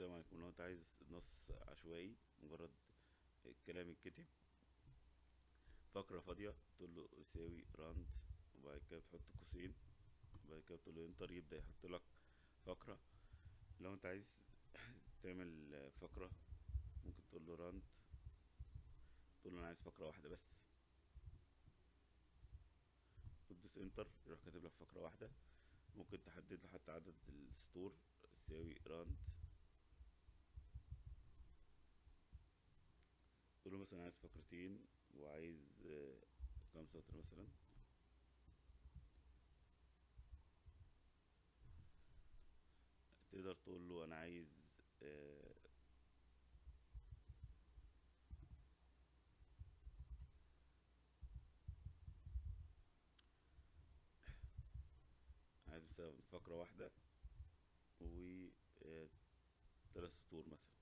السلام عليكم لو انت عايز نص عشوائي مجرد كلام يتكتب فقرة فاضية تقول له يساوي راند وبعد كده بتحط قوسين وبعد كده بتقول له انتر يبدأ يحط لك فقرة لو انت عايز تعمل فقرة ممكن تقول له راند تقول له انا عايز فقرة واحدة بس وتدوس انتر يروح كاتب لك فقرة واحدة ممكن تحدد له حتى عدد السطور يساوي راند تقول له مثلا عايز فقرتين وعايز آه، كام سطر مثلا تقدر تقول له انا عايز آه، عايز مثلا فقرة واحدة و آه، تلات سطور مثلا